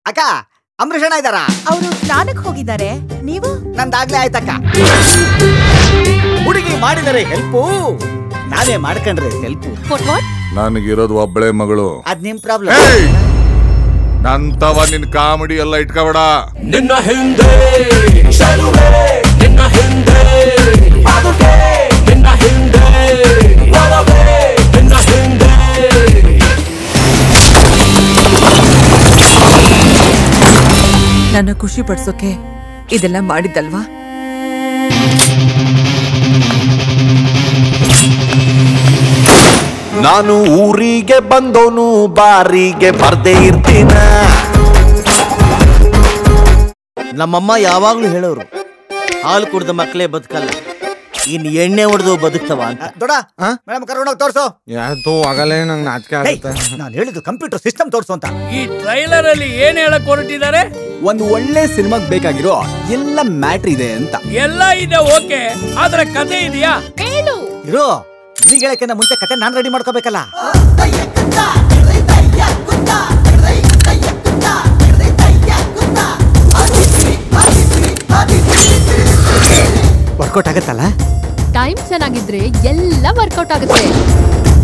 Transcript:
ಅಕ್ಕ ಅಂಬರೀಷ್ ಅಣ್ಣ ಇದ್ದಾರಾ ಅವರು ಸ್ನಾನಕ್ ಹೋಗಿದ್ದಾರೆ ನೀವು ನಂದಾಗ್ಲೇ ಆಯ್ತಕ್ಕ ಹುಡುಗಿ ಮಾಡಿದರೆ ಹೆಲ್ಪು ನಾವೇ ಮಾಡ್ಕೊಂಡ್ರೆ ಹೆಲ್ಪು ನನಗಿರೋದು ಒಬ್ಬಳೆ ಮಗಳು ಅದ್ ನಿಮ್ ಪ್ರಾಬ್ಲಮ್ ಏಯ್! ನಂತವ ನಿನ್ ಕಾಮಿಡಿ ಎಲ್ಲ ಇಟ್ಕೋಬೇಡ ನಿನ್ನ ಹಿಂದೆ ಚೆಲುವೆ ನಿನ್ನ ಹಿಂದೆ ಅದುಕೆ ನಿನ್ನ ಹಿಂದೆ ಒಲವೇ ನಿನ್ನ ಹಿಂದೆ ನನ್ನ ಖುಷಿ ಪಡ್ಸೋಕೆ ಇದೆಲ್ಲ ಮಾಡಿದ್ದಲ್ವಾ ನಾನು ಊರಿಗೆ ಬಂದೋನು ಬಾರಿಗೆ ಬರ್ದೇ ಇರ್ತೀನ ನಮ್ಮಮ್ಮ ಯಾವಾಗ್ಲೂ ಹೇಳೋರು ಹಾಲು ಕುಡ್ದ ಮಕ್ಕಳೇ ಬದುಕಲ್ಲ ಇನ್ ಎಣ್ಣೆ ಹೊಡೆದು ಬದುಕ್ತವ ಅಂತ ದೊಡ ಮೇಡಮ್ ಕರ್ಕೊಂಡೋಗಿ ತೋರ್ಸು ಯಾತೋ ಆಗಲೇ ನಂಗೆ ನಾಚಿಕೆ ಆಗುತ್ತೆ ನಾನು ಹೇಳಿದ್ದು ಕಂಪ್ಯೂಟರ್ ಸಿಸ್ಟಮ್ ತೋರ್ಸು ಅಂತ ಈ ಟ್ರೈಲರ್ ಅಲ್ಲಿ ಏನ್ ಹೇಳಕ್ ಹೊರಟಿದ್ದಾರೆ ಒಂದು ಒಳ್ಳೆ ಸಿನಿಮಾಗ್ ಬೇಕಾಗಿರೋ ಎಲ್ಲ ಮ್ಯಾಟ್ರ್ ಇದೆ ಅಂತ ಎಲ್ಲ ಇದೆ ಓಕೆ ಆದ್ರೆ ಕತೆ ಇದೆಯಾ ಇರೋ ನಿನಗೆ ಹೇಳಕ್ಕಿಂತ ಮುಂಚೆ ಕತೆ ನಾನ್ ರೆಡಿ ಮಾಡ್ಕೋಬೇಕಲ್ಲ ವರ್ಕೌಟ್ ಆಗತ್ತಲ್ಲ ಟೈಮ್ ಚೆನ್ನಾಗಿದ್ರೆ ಎಲ್ಲ ವರ್ಕೌಟ್ ಆಗುತ್ತೆ